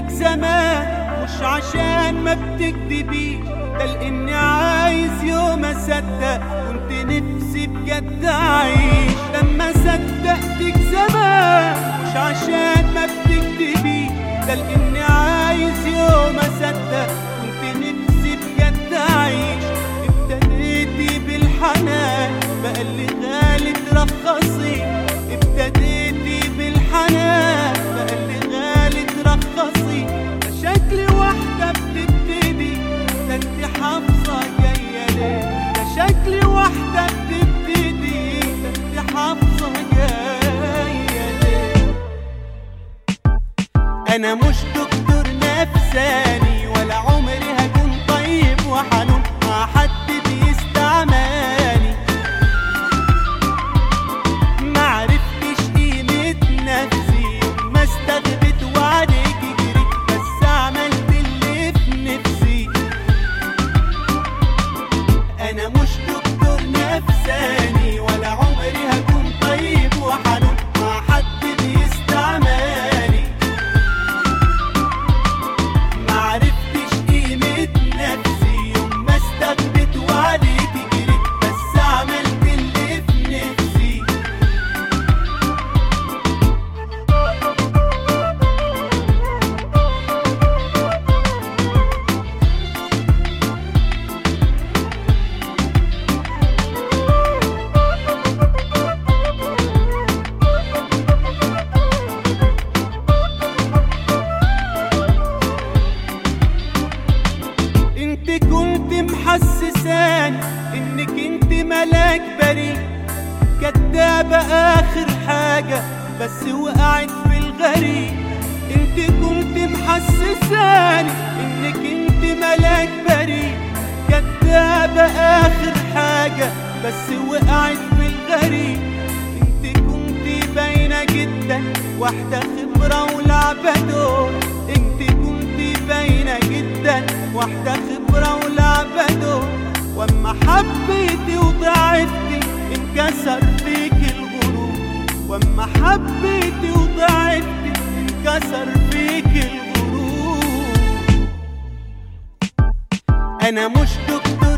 صدقتك زمان مش عشان ما بتكدبيش ده لاني عايز يوم اصدق كنت نفسي بجد اعيش لما صدقتك زمان مش عشان ما بتكدبيش ده لاني عايز يوم اصدق كنت نفسي بجد اعيش ابتديتي بالحنان بقى اللي غالي ترخصي ابتديتي بالحنان بقى اللي غالي ترخصي شكل واحدة بتبتدي ده انت حافظة جاية ليه ده شكل واحدة بتبتدي ده انت حافظة جاية ليه انا مش دكتور نفساني ولا عمري هكون طيب وحنون مع حد بيستعماني معرفتش قيمة نفسي يوم ما استغبت وعليك جريت بس عملت اللي في نفسي انا مش دكتور نفساني ولا عمري هكون طيب وحنون مع حد بيستعماني معرفتش قيمة نفسي يوم ما استغبت وعليك جريت بس عملت اللي في نفسي انت كنت محسساني انك انت ملاك بريء كدابة اخر حاجة بس وقعت في الغريب انت كنت محسساني انك انت ملاك بريء كدابة اخر حاجة بس وقعت في الغريب انت كنت باينة جدا واحدة خبرة ولعبة دور انت كنت باينة جدا واحدة خبرة ولعبة دور واما حبيتي وضعفتي انكسر فيك الغرور واما حبيتي وضعفتي انكسر فيك الغرور انا مش دكتور